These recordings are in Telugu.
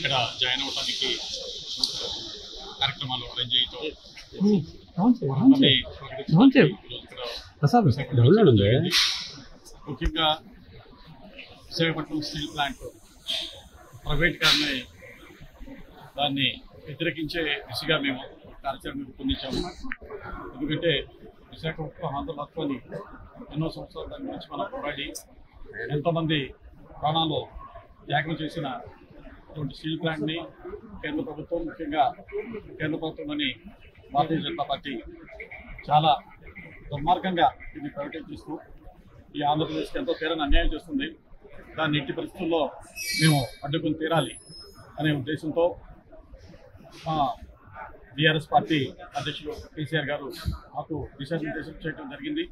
ఇక్కడ జాయిన్ అవడానికి కార్యక్రమాలు అరేంజ్ చేయటం అవును సార్ అవును వారందరినీ సార్ అవును సార్ ఈరోజు ఇక్కడ ప్రసాద్ విశాఖపట్నం డౌన్లోడ్ ఉంది జరిగింది. ముఖ్యంగా విశాఖపట్నం స్టీల్ ప్లాంట్ ప్రైవేట్ కార్ని దాన్ని వ్యతిరేకించే దిశగా మేము కార్యాచరణ రూపొందించాము ఎందుకంటే విశాఖపట్నం ఆంధ్ర రాష్ట్రాన్ని ఎన్నో సంవత్సరాల దాని గురించి మనం పోరాడి ఎంతోమంది ప్రాణాలు త్యాగం చేసిన ఇటువంటి స్టీల్ ప్లాంట్ని కేంద్ర ప్రభుత్వం ముఖ్యంగా కేంద్ర ప్రభుత్వంలోని భారతీయ జనతా పార్టీ చాలా దుర్మార్గంగా దీన్ని ప్రైవేటైజ్ చేస్తూ ఈ ఆంధ్రప్రదేశ్కి ఎంతో తీరని అన్యాయం చేస్తుంది దాన్ని ఎట్టి పరిస్థితుల్లో మేము అడ్డుకుని తీరాలి అనే ఉద్దేశంతో మా బీఆర్ఎస్ పార్టీ అధ్యక్షులు కేసీఆర్ గారు మాకు దిశానిర్దేశం చేయడం జరిగింది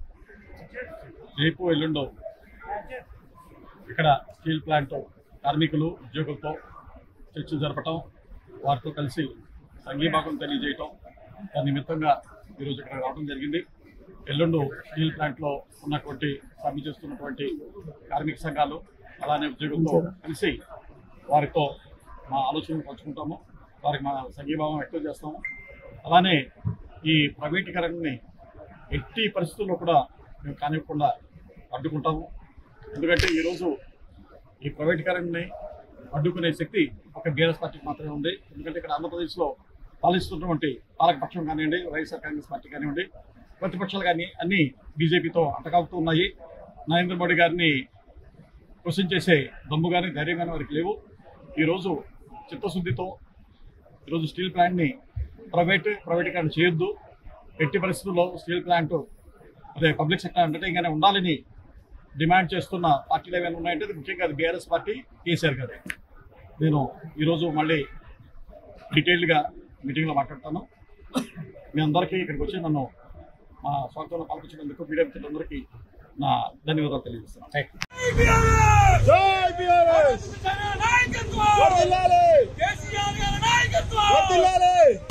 రేపు ఎల్లుండో ఇక్కడ స్టీల్ ప్లాంట్ కార్మికులు ఉద్యోగులతో చర్చలు జరపటం వారితో కలిసి సంఘీభాగం తెలియజేయటం దాని నిమిత్తంగా ఈరోజు ఇక్కడ రావడం జరిగింది ఎల్లుండు స్టీల్ ప్లాంట్లో ఉన్నటువంటి సమ్మె చేస్తున్నటువంటి కార్మిక సంఘాలు అలానే ఉద్యోగులతో కలిసి వారితో మా ఆలోచనలు పంచుకుంటాము వారికి మా సంఘీభావం వ్యక్తం చేస్తాము అలానే ఈ ప్రైవేటీకరణని ఎట్టి పరిస్థితుల్లో కూడా మేము కానివ్వకుండా అడ్డుకుంటాము ఎందుకంటే ఈరోజు ఈ ప్రైవేటీకరణని అడ్డుకునే శక్తి ఒక బీఆర్ఎస్ పార్టీకి మాత్రమే ఉంది ఎందుకంటే ఇక్కడ ఆంధ్రప్రదేశ్లో పాలిస్తున్నటువంటి పాలకపక్షం కానివ్వండి వైఎస్ఆర్ కాంగ్రెస్ పార్టీ కానివ్వండి ప్రతిపక్షాలు కానీ అన్ని బీజేపీతో అంటకాగుతూ ఉన్నాయి నరేంద్ర మోడీ గారిని క్వశ్చన్ చేసే దమ్ము కానీ ధైర్యం కానీ వారికి లేవు ఈరోజు చిత్తశుద్ధితో ఈరోజు స్టీల్ ప్లాంట్ని ప్రైవేట్ ప్రైవేటీకరణ చేయొద్దు ఎట్టి పరిస్థితుల్లో స్టీల్ ప్లాంట్ అదే పబ్లిక్ సెక్టర్ అండర్టేకింగ్గానే ఉండాలని డిమాండ్ చేస్తున్న పార్టీలు ఏమైనా ఉన్నాయంటే అది ముఖ్యంగా అది బీఆర్ఎస్ పార్టీ కేసీఆర్ గారు నేను ఈరోజు మళ్ళీ డీటెయిల్డ్గా మీటింగ్లో మాట్లాడతాను మీ అందరికీ ఇక్కడికి వచ్చి నన్ను మా స్వాగతంలో పాల్గొచ్చినందుకు మీడియా మిత్రులందరికీ నా ధన్యవాదాలు తెలియజేస్తున్నాను థ్యాంక్ యూ జై బీఆర్ఎస్ నాయకత్వం వర్ధిల్లాలి కేసీఆర్ గారి నాయకత్వం వర్ధిల్లాలి